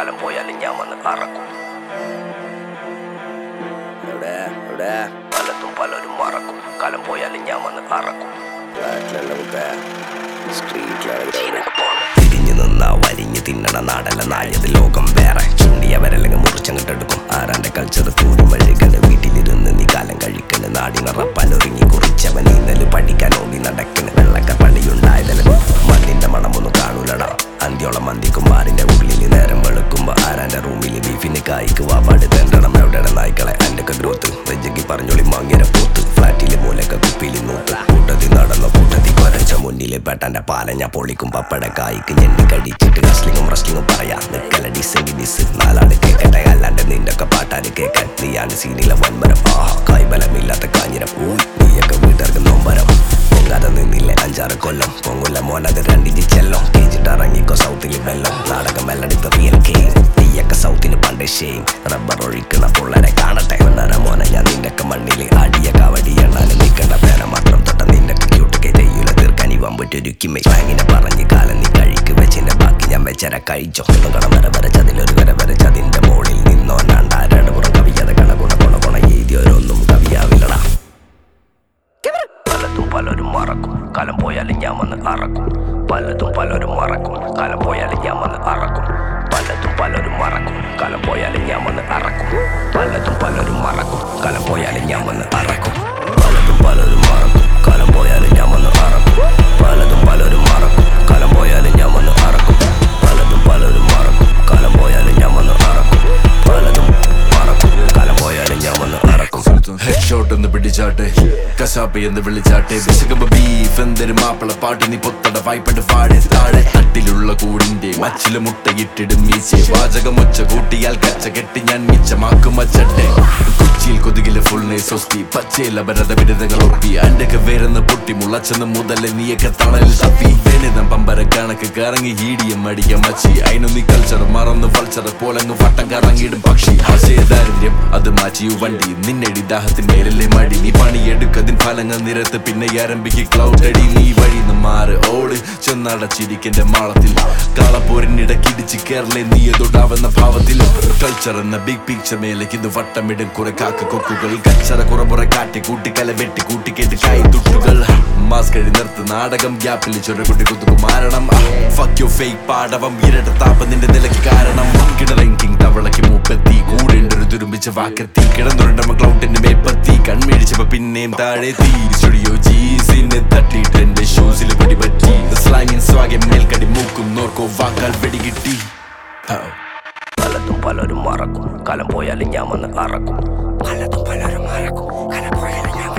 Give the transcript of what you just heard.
കാലം പോയാലും ഞാൻ വന്ന് അറക്കും എവിടെ എവിടെ പലതും പലരും മറക്കും കാലം പോയാലും ഞാൻ വന്ന് അറക്കും ഫ്ലാറ്റിലല്ല മുത്തേ സ്ട്രീറ്റിലാണ് ചീനൊക്കെ പോണം തിരിഞ്ഞു നിന്നാ വലിഞ്ഞു തിന്നണ നാടല്ല നായത് ലോകം വേറെ ചൂണ്ടിയവരല്ലെങ്കിൽ മുറിച്ചങ്ങിട്ടെടുക്കും ആരാന്റെ കൾച്ചർ തൂരും വഴുകണ് വീട്ടിലിരുന്ന് നീ കാലം കഴിക്കണ് നാടിനറപ്പാനൊരുങ്ങി കുറിച്ചവൻ ഇന്നലെ പഠിക്കാൻ ഓടി നടക്കണ് വെള്ളക്ക പണിയുണ്ടായതല്ല മണ്ണിന്റെ മണമൊന്നും കാണൂലടാ അന്ത്യോളം മന്തിക്കുമാറിന്റെ ഉള്ളിൽ നേരം വെളുക്കുമ്പോ ആരാന്റെ റൂമിൽ ബീഫിന് കായ്ക്ക് വാപ്പാട് തെണ്ടണം എവിടെ നായ്ക്കളെ അന്റെ ഗ്രോത്ത് വെജക്കി പറഞ്ഞോളി മാങ്ങിയ പൂത്ത് ഫ്ലാറ്റിലെ മൂലക്ക കുപ്പിയിൽ നൂത്ത് കൂട്ടത്തിൽ നടന്ന കൂട്ടത്തിൽ കൊരച്ച മുന്നിൽ പെട്ടന്റെ പാല ഞാൻ പൊളിക്കും പപ്പട കായ്ക്ക് ഞെണ്ടി കടിച്ചിട്ട് റസ്ലിങ്ങും റസ്ലിങ്ങും പറയാ നിക്കല ഡിസെങ്കി ഡിസ് നാലാട് കേക്കട്ടെ അല്ലാണ്ട് നിന്റെ ഒക്കെ പാട്ടാര് കേക്കാൻ നീയാണ് സീനിലെ വൻമരം ആഹാ കായ്ബലമില്ലാത്ത കാഞ്ഞിരം ഊ നീയൊക്കെ വീട്ടുകാർക്ക് നോമ്പരം പൊങ്ങാതെ നിന്നില്ലേ അഞ്ചാറ് കൊല്ലം പൊങ്ങുല മോനത് രണ്ടിഞ്ച് ചെല്ലും കേജിട്ട് ഇറങ്ങിക്കോ സൗത്തിൽ വെല്ലം നാടകം മെല്ലടിത്ത് റിയൽ ഗെയിം നീയൊക്കെ സൗത്തിന് പണ്ട് ഷെയിം റബ്ബർ ഒഴിക്കണ പിള്ളേരെ കാണട്ടെ ഒന്നര മോനെ ഞാൻ നിന്റെ ഒക്കെ മണ്ണിൽ അടിയ കവടി എണ്ണാനും നിൽക്കേണ്ട പേന മാത്രം തൊട്ട നിന്റെ ക്യൂട്ട് ചെയ്യൂല തീർക്കാൻ ഈ വമ്പറ്റൊരുക്കുമേ വാങ്ങിനെ പറഞ്ഞ് കാലം നീ കഴിക്ക് വെച്ചിന്റെ ബാക്കി ഞാൻ വെച്ചര കഴിച്ചോ ഒന്നും കടം വര വരച്ചതിലൊരു വര വരച്ചതിന്റെ മോളിൽ നിന്നോ രണ്ടാരണ്ട് പുറം കവിയാതെ കണ ഗുണ കൊണ കൊണ എഴുതിയോരൊന്നും കവിയാവില്ലടാ പലതും പലരും മറക്കും കാലം പോയാലും ഞാൻ വന്ന് അറക്കും പലതും പലരും മറക്കും കാലം പോയാലും ഞാൻ വന്ന് അറക്കും പലതും പലരും മറക്കും കാലം പോയാലും ഞാൻ വന്ന് അറക്കും പലതും പലരും മറക്കും കാലം പോയാലും ഞാൻ വന്ന് അറക്കും പലതും പലരും മറക്കും കാലം പോയാലും ഞാൻ വന്ന് അറക്കും പലതും പലരും മറക്കും കാലം പോയാലും ഞാൻ വന്ന് അറക്കും പലതും പലരും മറക്കും കാലം പോയാലും ഞാൻ വന്ന് അറക്കും പലതും മറക്കും കാലം പോയാലും ഞാൻ വന്ന് അറക്കും ഹെഡ് ഷോട്ട് ഒന്ന് പിടിച്ചാട്ടെ കശാപ്പ് എന്ന് വിളിച്ചാട്ടെ വിശകുമ്പോ ബീഫ് എന്തൊരു മാപ്പിള പാട്ടി നീ പൊത്തട വായ്പട്ട് പാടെ താഴെ തട്ടിലുള്ള കൂടിന്റെ മച്ചില് മുട്ടയിട്ടിടും മീശെ വാചകം ഒച്ച കൂട്ടിയാൽ കച്ച കെട്ടി ഞാൻ മിച്ചമാക്കും മച്ചട്ടെ കൊച്ചിയിൽ കൊതുകിലെ ഫുൾ സ്വസ്തി പച്ചയില ഭരത ബിരുദങ്ങൾ ഒപ്പി അന്റെ വേരെന്ന് പൊട്ടി മുളച്ചെന്ന് മുതല് നീയൊക്കെ തണലിൽ തപ്പി വേണിതം പമ്പര കണക്ക് കറങ്ങി ഈടിയം മടിയ മച്ചി അതിനു നീ കൾച്ചർ മറന്ന് വൾച്ചർ പോലങ്ങ് വട്ടം കറങ്ങിയിടും പക്ഷി ആശയ ദാരിദ്ര്യം അത് മാറ്റിയു വണ്ടി നിന്നെടി ദാഹത്തിന്മേലല്ലേ മടി നീ പണിയെടുക്കതിൻ ഫലങ്ങൾ നിരത്ത് പിന്നെ ആരംഭിക്ക് ക്ലൗഡ് അടി നീ വഴി മാറ് ഓട് ചെന്നടച്ചിരിക്കെന്റെ മാളത്തിൽ കാളപ്പോരിനിടക്കിടിച്ച് കേരളെ നീ തൊടാവുന്ന ഭാവത്തിൽ കൾച്ചർ എന്ന ബിഗ് പിക്ചർ മേലേക്ക് ഇത് വട്ടമിടും കുറെ കാക്ക കൊക്കുകൾ കച്ചറ കുറമുറ കാട്ടി കൂട്ടി കല വെട്ടി കൂട്ടി കേട്ട് കായി തുട്ടുകൾ മാസ് കഴി നിർത്ത് നാടകം ഗ്യാപ്പിൽ ചൊരകുട്ടി കുത്തുക്കു മാരണം ഫക്ക് യു ഫേക്ക് പാടവം ഇരട്ട താപം നിന്റെ നിലയ്ക്ക് കാരണം കിടലങ്കിങ് തവളയ്ക്ക് മൂപ്പെത്തി കൂടെ ഒരു തുരുമ്പിച്ച വാക്കെത്തി കിടന്നുരുണ്ടമ്മ ക്ലൗഡിന്റെ മേപ്പത്തി കൺമേടിച്ചപ്പോ പിന്നെയും താഴെ തീ സ്റ്റുഡിയോ ജീസിനെ തട്ടിയിട്ട് എന്റെ ഷൂസിൽ പിടിപറ്റി സ്ലാങ്ങിൻ സ്വാഗം മേൽക്കടി മൂക്കും നോർക്കോ വാക്കാൽ വെടികിട്ടി Oh. പലതും പലരും മറക്കും കാലം പോയാലും ഞാൻ വന്ന് അറക്കും പലതും പലരും മറക്കും കാലം പോയാലും ഞാൻ